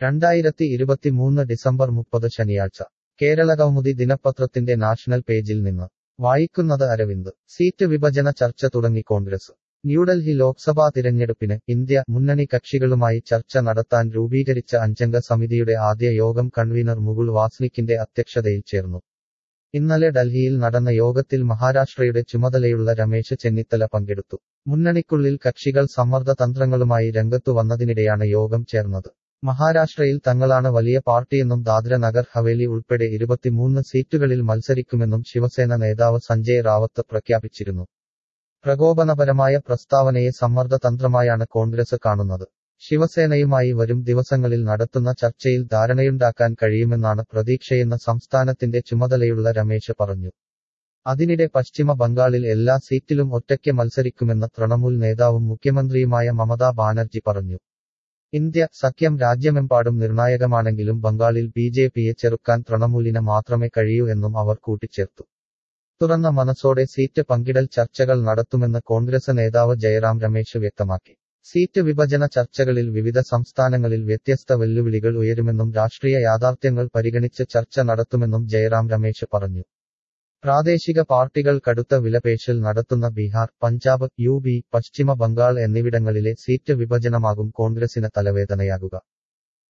രണ്ടായിരത്തി ഇരുപത്തിമൂന്ന് ഡിസംബർ മുപ്പത് ശനിയാഴ്ച കേരളകൗമുദി ദിനപത്രത്തിന്റെ നാഷണൽ പേജിൽ നിന്ന് വായിക്കുന്നത് അരവിന്ദ് സീറ്റ് വിഭജന ചർച്ച തുടങ്ങി കോൺഗ്രസ് ന്യൂഡൽഹി ലോക്സഭാ തിരഞ്ഞെടുപ്പിന് ഇന്ത്യ മുന്നണി കക്ഷികളുമായി ചർച്ച നടത്താൻ രൂപീകരിച്ച അഞ്ചംഗ സമിതിയുടെ ആദ്യ യോഗം കൺവീനർ മുകുൾ വാസ്നിക്കിന്റെ അധ്യക്ഷതയിൽ ചേർന്നു ഇന്നലെ ഡൽഹിയിൽ നടന്ന യോഗത്തിൽ മഹാരാഷ്ട്രയുടെ ചുമതലയുള്ള രമേശ് ചെന്നിത്തല പങ്കെടുത്തു മുന്നണിക്കുള്ളിൽ കക്ഷികൾ സമ്മർദ്ദ തന്ത്രങ്ങളുമായി രംഗത്തു വന്നതിനിടെയാണ് യോഗം ചേർന്നത് മഹാരാഷ്ട്രയിൽ തങ്ങളാണ് വലിയ പാർട്ടിയെന്നും ദാദ്ര നഗർ ഹവേലി ഉൾപ്പെടെ ഇരുപത്തിമൂന്ന് സീറ്റുകളിൽ മത്സരിക്കുമെന്നും ശിവസേന നേതാവ് സഞ്ജയ് റാവത്ത് പ്രഖ്യാപിച്ചിരുന്നു പ്രകോപനപരമായ പ്രസ്താവനയെ സമ്മർദ്ദ തന്ത്രമായാണ് കോൺഗ്രസ് കാണുന്നത് ശിവസേനയുമായി വരും ദിവസങ്ങളിൽ നടത്തുന്ന ചർച്ചയിൽ ധാരണയുണ്ടാക്കാൻ കഴിയുമെന്നാണ് പ്രതീക്ഷയെന്ന് സംസ്ഥാനത്തിന്റെ ചുമതലയുള്ള രമേശ് പറഞ്ഞു അതിനിടെ പശ്ചിമ ബംഗാളിൽ എല്ലാ സീറ്റിലും ഒറ്റയ്ക്ക് മത്സരിക്കുമെന്ന് തൃണമൂൽ നേതാവും മുഖ്യമന്ത്രിയുമായ മമതാ ബാനർജി പറഞ്ഞു ഇന്ത്യ സഖ്യം രാജ്യമെമ്പാടും നിർണായകമാണെങ്കിലും ബംഗാളിൽ ബി ജെ പിയെ ചെറുക്കാൻ തൃണമൂലിന് മാത്രമേ കഴിയൂ എന്നും അവർ കൂട്ടിച്ചേർത്തു തുറന്ന മനസ്സോടെ സീറ്റ് പങ്കിടൽ ചർച്ചകൾ നടത്തുമെന്ന് കോൺഗ്രസ് നേതാവ് ജയറാം രമേശ് വ്യക്തമാക്കി സീറ്റ് വിഭജന ചർച്ചകളിൽ വിവിധ സംസ്ഥാനങ്ങളിൽ വ്യത്യസ്ത വെല്ലുവിളികൾ ഉയരുമെന്നും രാഷ്ട്രീയ യാഥാർത്ഥ്യങ്ങൾ പരിഗണിച്ച് ചർച്ച നടത്തുമെന്നും ജയറാം രമേശ് പറഞ്ഞു പ്രാദേശിക പാർട്ടികൾ കടുത്ത വിലപേശൽ നടത്തുന്ന ബീഹാർ പഞ്ചാബ് യു പി പശ്ചിമ ബംഗാൾ എന്നിവിടങ്ങളിലെ സീറ്റ് വിഭജനമാകും കോൺഗ്രസിന് തലവേദനയാകുക